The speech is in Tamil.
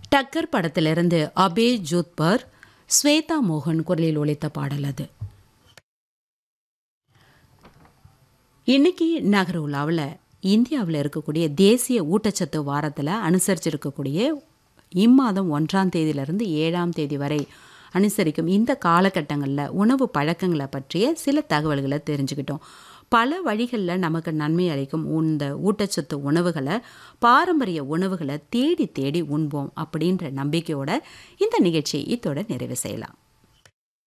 டக்கர் படத்திலிருந்து அபே ஜோத்பர் ஸ்வேதா மோகன் குரலில் ஒலித்த பாடல் அது இன்னைக்கு நகர உலாவில் இந்தியாவில் இருக்கக்கூடிய தேசிய ஊட்டச்சத்து வாரத்தில் அனுசரிச்சிருக்கக்கூடிய இம்மாதம் ஒன்றாம் தேதியிலிருந்து ஏழாம் தேதி வரை அனுசரிக்கும் இந்த காலகட்டங்களில் உணவு பழக்கங்களை பற்றிய சில தகவல்களை தெரிஞ்சுக்கிட்டோம் பல வழிகளில் நமக்கு நன்மை அளிக்கும் இந்த ஊட்டச்சத்து உணவுகளை பாரம்பரிய உணவுகளை தேடி தேடி உண்போம் அப்படின்ற நம்பிக்கையோட இந்த நிகழ்ச்சியை இத்தோட நிறைவு செய்யலாம்